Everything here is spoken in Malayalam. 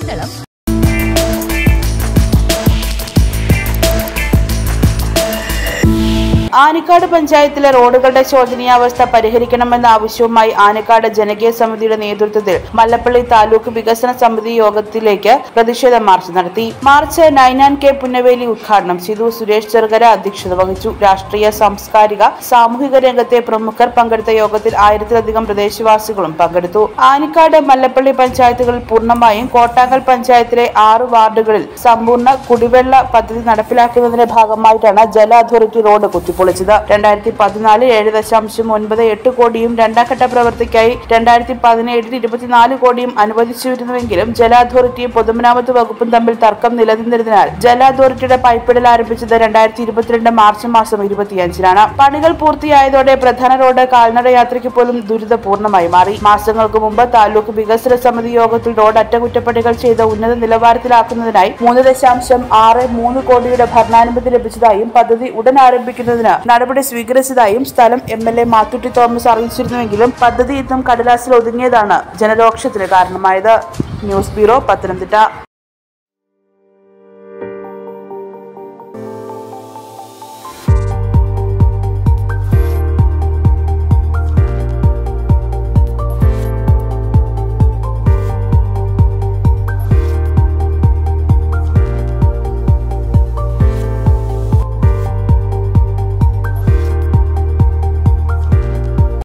പന്തളം ആനിക്കാട് പഞ്ചായത്തിലെ റോഡുകളുടെ ശോചനീയാവസ്ഥ പരിഹരിക്കണമെന്ന ആവശ്യവുമായി ആനിക്കാട് ജനകീയ സമിതിയുടെ നേതൃത്വത്തിൽ മല്ലപ്പള്ളി താലൂക്ക് വികസന സമിതി യോഗത്തിലേക്ക് പ്രതിഷേധ മാർച്ച് നടത്തി മാർച്ച് നൈനാൻ കെ പുന്നവേലി ഉദ്ഘാടനം ചെയ്തു സുരേഷ് ചെറുകര അധ്യക്ഷത വഹിച്ചു രാഷ്ട്രീയ സാംസ്കാരിക സാമൂഹിക രംഗത്തെ പ്രമുഖർ പങ്കെടുത്ത യോഗത്തിൽ ആയിരത്തിലധികം പ്രദേശവാസികളും പങ്കെടുത്തു ആനിക്കാട് മല്ലപ്പള്ളി പഞ്ചായത്തുകളിൽ പൂർണ്ണമായും കോട്ടാങ്കൽ പഞ്ചായത്തിലെ ആറ് വാർഡുകളിൽ സമ്പൂർണ്ണ കുടിവെള്ള പദ്ധതി നടപ്പിലാക്കുന്നതിന്റെ ഭാഗമായിട്ടാണ് ജല അതോറിറ്റി റോഡ് കുത്തിപ്പൊളിച്ചത് രണ്ടായിരത്തി പതിനാലിൽ ഏഴ് ദശാംശം ഒൻപത് എട്ട് കോടിയും രണ്ടാം ഘട്ട പ്രവൃത്തിക്കായി രണ്ടായിരത്തി പതിനേഴിൽ ഇരുപത്തിനാല് കോടിയും അനുവദിച്ചിരുന്നുവെങ്കിലും ജല അതോറിറ്റിയും പൊതുമരാമത്ത് വകുപ്പും തമ്മിൽ തർക്കം നിലനിന്നിരുന്നതിനാൽ ജല അതോറിറ്റിയുടെ പൈപ്പിടൽ ആരംഭിച്ചത് രണ്ടായിരത്തി ഇരുപത്തിരണ്ട് മാർച്ച് മാസം ഇരുപത്തിയഞ്ചിനാണ് പണികൾ പൂർത്തിയായതോടെ പ്രധാന റോഡ് കാൽനട യാത്രയ്ക്ക് പോലും ദുരിതപൂർണ്ണമായി മാറി മാസങ്ങൾക്ക് മുമ്പ് താലൂക്ക് വികസന സമിതി യോഗത്തിൽ റോഡ് അറ്റകുറ്റപ്പണികൾ ചെയ്ത് ഉന്നത നിലവാരത്തിലാക്കുന്നതിനായി മൂന്ന് ദശാംശം ആറ് മൂന്ന് കോടിയുടെ ഭരണാനുമതി ലഭിച്ചതായും പദ്ധതി ഉടൻ ആരംഭിക്കുന്നതിന് നടപടി സ്വീകരിച്ചതായും സ്ഥലം M L A Mathutty Thomas അറിയിച്ചിരുന്നുവെങ്കിലും പദ്ധതി ഇന്നും കടലാസിൽ ഒതുങ്ങിയതാണ് ജനരോക്ഷത്തിന് കാരണമായത് ന്യൂസ് ബ്യൂറോ പത്തനംതിട്ട